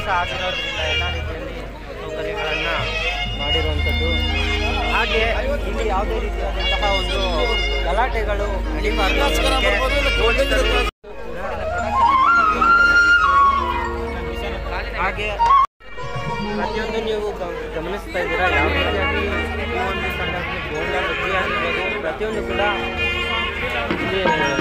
ಆಗಿರೋದ್ರಿಂದ ಎಲ್ಲ ರೀತಿಯಲ್ಲಿ ಸೌಕರ್ಯಗಳನ್ನು ಮಾಡಿರುವಂಥದ್ದು ಹಾಗೆ ಇಲ್ಲಿ ಯಾವುದೇ ರೀತಿಯಾದಂತಹ ಒಂದು ಗಲಾಟೆಗಳು ನಡೀಬಾರ್ದು ಅನ್ನೋದಕ್ಕೆ ಪೊಲೀಸರು ಹಾಗೆ ಪ್ರತಿಯೊಂದು ನೀವು ಗಮ- ಗಮನಿಸ್ತಾ ಇದ್ದೀರಾ ಯಾವ ರೀತಿಯಾಗಿ ಈ ಒಂದು ಸಂದರ್ಭದಲ್ಲಿ ಬೋಂಡ ಬಜ್ಜಿ ಆಗಿರ್ಬೋದು ಪ್ರತಿಯೊಂದು ಕೂಡ ಇಲ್ಲಿ